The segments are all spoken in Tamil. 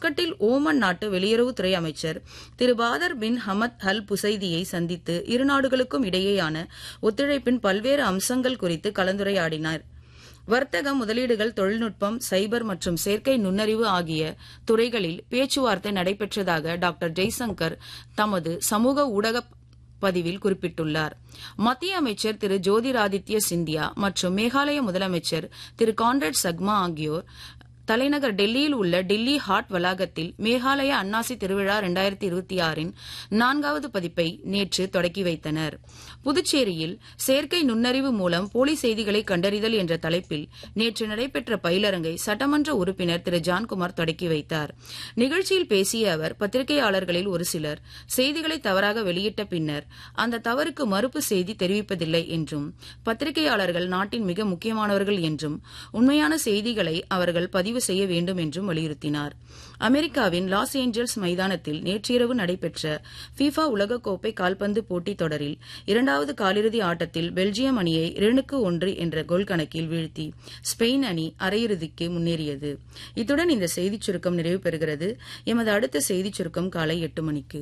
மஸ்கட்டில் ஓமன் நாட்டு வெளியுறவுத்துறை அமைச்சர் திரு பாதர் பின் ஹமத் அல் புசைதியை சந்தித்து இரு நாடுகளுக்கும் இடையேயான ஒத்துழைப்பின் பல்வேறு அம்சங்கள் குறித்து கலந்துரையாடினார் வர்த்தகம் முதலீடுகள் தொழில்நுட்பம் சைபர் மற்றும் செயற்கை நுண்ணறிவு ஆகிய துறைகளில் பேச்சுவார்த்தை நடைபெற்றதாக டாக்டர் ஜெய்சங்கர் தமது சமூக ஊடக பதிவில் குறிப்பிட்டுள்ளார் மத்திய அமைச்சர் திரு ஜோதிராதித்ய சிந்தியா மற்றும் மேகாலய முதலமைச்சர் திரு கான்ரட் சக்மா ஆகியோர் தலைநகர் டெல்லியில் உள்ள டெல்லி ஹாட் வளாகத்தில் மேகாலய அன்னாசி திருவிழா இரண்டாயிரத்தி இருபத்தி ஆறின் நான்காவது பதிப்பை நேற்று தொடக்கி வைத்தனர் புதுச்சேரியில் செயற்கை நுண்ணறிவு மூலம் போலி செய்திகளை கண்டறிதல் என்ற தலைப்பில் நேற்று நடைபெற்ற பயிலரங்கை சட்டமன்ற உறுப்பினர் திரு ஜான்குமார் தொடக்கி வைத்தார் நிகழ்ச்சியில் பேசிய அவர் பத்திரிகையாளர்களில் ஒரு சிலர் செய்திகளை தவறாக வெளியிட்ட பின்னர் அந்த தவறுக்கு மறுப்பு செய்தி தெரிவிப்பதில்லை என்றும் பத்திரிகையாளர்கள் நாட்டின் மிக முக்கியமானவர்கள் என்றும் உண்மையான செய்திகளை அவர்கள் பதிவு செய்ய வேண்டும் என்றும் வலியுறுத்தினார் அமெரிக்காவின் லாஸ் ஏஞ்சல்ஸ் மைதானத்தில் நேற்றிரவு நடைபெற்ற ஃபீஃபா உலகக்கோப்பை கால்பந்து போட்டித் தொடரில் இரண்டாவது காலிறுதி ஆட்டத்தில் பெல்ஜியம் அணியை இரண்டுக்கு ஒன்று என்ற கோல் கணக்கில் வீழ்த்தி ஸ்பெயின் அணி அரையிறுதிக்கு முன்னேறியது இத்துடன் இந்த செய்திச் சுருக்கம் நிறைவு பெறுகிறது எமது அடுத்த செய்திச் சுருக்கம் காலை எட்டு மணிக்கு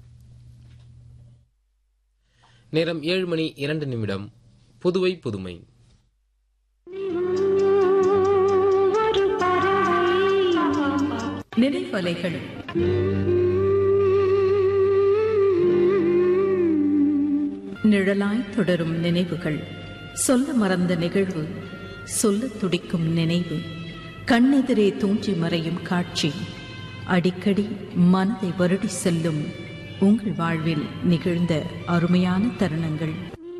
நேரம் ஏழு மணி இரண்டு நிமிடம் புதுவை புதுமை நினைவலைகள் நிழலாய் தொடரும் நினைவுகள் சொல்ல மறந்த நிகழ்வு சொல்ல துடிக்கும் நினைவு கண்ணெதிரே தூஞ்சி மறையும் காட்சி அடிக்கடி மனதை வருடி செல்லும் உங்கள் வாழ்வில் நிகழ்ந்த அருமையான தருணங்கள்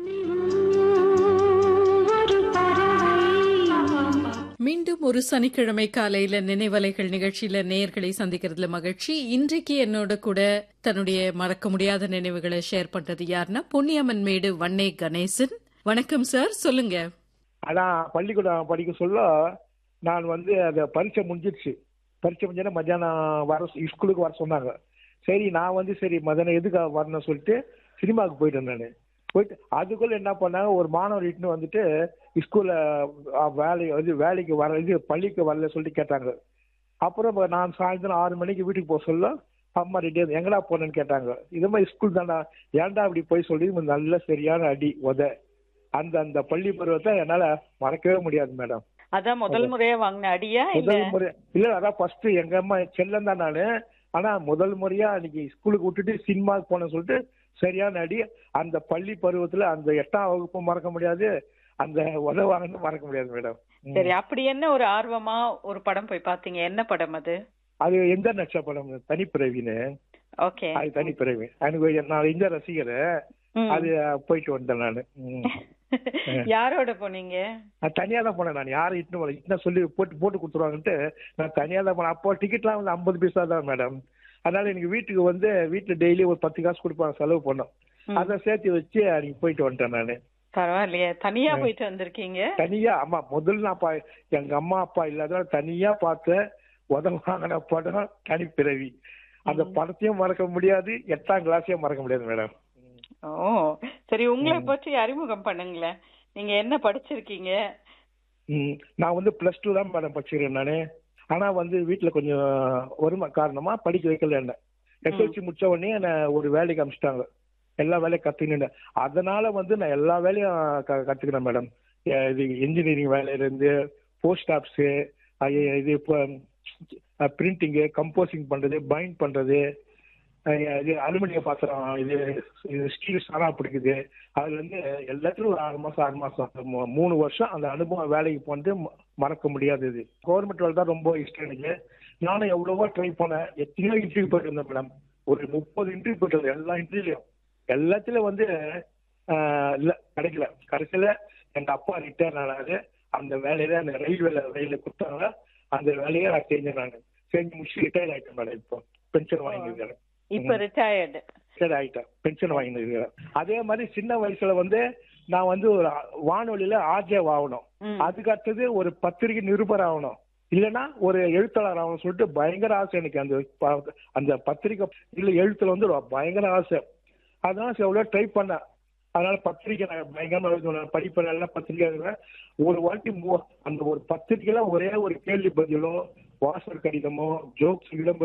மீண்டும் ஒரு சனிக்கிழமை காலையில நினைவலைகள் நிகழ்ச்சியில நேயர்களை சந்திக்கிறதுல மகிழ்ச்சி இன்றைக்கு என்னோட கூட தன்னுடைய மறக்க முடியாத நினைவுகளை ஷேர் பண்றது யாருன்னா பொன்னியம்மன் மேடு வன்னே கணேசன் வணக்கம் சார் சொல்லுங்க அதான் பள்ளிக்கூடம் படிக்க சொல்ல நான் வந்து அந்த பரீட்சை முடிஞ்சிருச்சு பரீட்சை முடிஞ்சோன்னா மத்தியானம் வர ஸ்கூலுக்கு வர சொன்னாங்க சரி நான் வந்து சரி மதியானம் எதுக்கு வரணும்னு சொல்லிட்டு சினிமாவுக்கு போயிட்டேன் நான் போயிட்டு அதுக்குள்ள என்ன பண்ணாங்க ஒரு மாணவர் இட்டுன்னு வந்துட்டு ஸ்கூல்ல வேலை வந்து வேலைக்கு வர இது பள்ளிக்கு வரல சொல்லிட்டு கேட்டாங்க அப்புறம் நான் சாயந்தரம் ஆறு மணிக்கு வீட்டுக்கு போக சொல்ல அம்மா ரெடி எங்கடா போனேன்னு கேட்டாங்க இது மாதிரி ஸ்கூல் தானே ஏன்டா அப்படி போய் சொல்லி நல்ல சரியான அடி உத அந்த அந்த பள்ளி பருவத்தை என்னால மறக்கவே முடியாது மேடம் அதான் முதல் முறையா வாங்கின அடியா இல்ல முதல் முறை இல்ல அதான் ஃபர்ஸ்ட் எங்க அம்மா செல்லம் தான் நானு ஆனா முதல் முறையா அன்னைக்கு ஸ்கூலுக்கு விட்டுட்டு சினிமாவுக்கு போனேன்னு சொல்லிட்டு சரியான அடி அந்த பள்ளி பருவத்துல அந்த எட்டாம் வகுப்பு மறக்க முடியாது அந்த உத வாங்கினது மறக்க முடியாது மேடம் சரி அப்படி என்ன ஒரு ஆர்வமா ஒரு படம் போய் பாத்தீங்க என்ன படம் அது அது எந்த நட்ச படம் தனிப்பிறவின்னு ஓகே அது தனிப்பிறவி எனக்கு நான் இந்த ரசிகர் அது போயிட்டு வந்தேன் நானு ம். யாரோட போனீங்க நான் தனியா தான் போனேன் நான் யாரும் இட்டு போல இட்டு சொல்லி போட்டு போட்டு கொடுத்துருவாங்கன்ட்டு நான் தனியா தான் போனேன் அப்போ டிக்கெட்லாம் வந்து ஐம்பது பைசா தான் மேடம் அதனால எனக்கு வீட்டுக்கு வந்து வீட்டுல டெய்லி ஒரு பத்து காசு கொடுப்பாங்க செலவு பண்ணோம் ம். அதை சேர்த்து வச்சு அன்னைக்கு போயிட்டு வந்துட்டேன் நானு பரவாயில்லையே தனியா போயிட்டு வந்திருக்கீங்க தனியா ஆமா முதல்ல நான் பா- எங்க அம்மா அப்பா இல்லாதனால தனியா பார்த்த உதவ வாங்கின படம் தனிப்பிறவி அந்த படத்தையும் மறக்க முடியாது எட்டாம் கிளாஸையும் மறக்க முடியாது மேடம் ஓ சரி உங்களை பற்றி அறிமுகம் பண்ணுங்களேன் நீங்க என்ன படிச்சிருக்கீங்க ம், நான் வந்து பிளஸ் டூ தான் மேடம் படிச்சிருக்கேன் நானு ஆனா வந்து வீட்டுல கொஞ்சம் வறுமை காரணமா படிக்க வைக்கல என்ன எஸ்எல்சி முடிச்ச உடனே என்ன ஒரு வேலைக்கு அமிச்சிட்டாங்க எல்லா வேலையும் கத்துக்கினேன் அதனால வந்து நான் எல்லா வேலையும் க- கத்துக்கினேன் மேடம் எ- இது இன்ஜினியரிங் வேலையில இருந்து போஸ்ட் ஆஃபீஸு இது இப்போ பிரிண்டிங்கு கம்போசிங் பண்றது பைண்ட் பண்றது அஹ் இது அலுமினிய பாத்திரம் இது இது ஸ்டீல் சாரா பிடிக்குது அதுல இருந்து எல்லாத்துலயும் ஒரு ஆறு மாசம் ஆறு மாசம் மூ- மூணு வருஷம் அந்த அனுபவம் வேலைக்கு போனது ம- மறக்க முடியாதது கவர்மெண்ட் வேலை தான் ரொம்ப இஷ்டம் எனக்கு நானும் எவ்வளவோ ட்ரை பண்ணேன் எத்தனையோ இன்டர்வியூ போயிட்டு இருந்தேன் மேடம் ஒரு முப்பது இன்டர்வியூ போயிட்டு இருந்தேன் எல்லா இன்டர்வியூலையும் எல்லாத்துலயும் வந்து ஆஹ், இல்ல கிடைக்கல கடைசியில எங்க அப்பா ரிட்டையர் ஆனாரு அந்த வேலையில அந்த ரயில்வேல ரயில கொடுத்தாங்க அந்த வேலையை நான் செஞ்சேன் நான் செஞ்சு முடிச்சு ரிட்டையர் ஆயிட்டேன் மேடம் இப்போ பென்ஷன் வாங்கியிருக்கேன் இப்ப ரிட்டையர்டு சரி ஆயிட்டேன் பென்ஷன் வாங்கிட்டு அதே மாதிரி சின்ன வயசுல வந்து நான் வந்து ஒரு வானொலியில ஆர்ஜே ஆகணும் ம். அதுக்கு அடுத்தது ஒரு பத்திரிகை நிருபர் ஆகணும் இல்லைன்னா ஒரு எழுத்தாளர் ஆகணும் சொல்லிட்டு பயங்கர ஆசை எனக்கு அந்த ப- அந்த பத்திரிகை இல்ல எழுத்துல வந்து ஒரு பயங்கர ஆசை அதனால சரி எவ்வளோ ட்ரை பண்ணேன் அதனால பத்திரிக்கை நான் பயங்கரமா எழுதுவேன் படிப்பேன் நல்லா பத்திரிக்கை எழுதுவேன் ஒரு வாட்டி மூ- அந்த ஒரு பத்திரிக்கையில ஒரே ஒரு கேள்வி பதிலோ வாசல் கடிதமோ ஜோக்ஸ் விளம்பரம்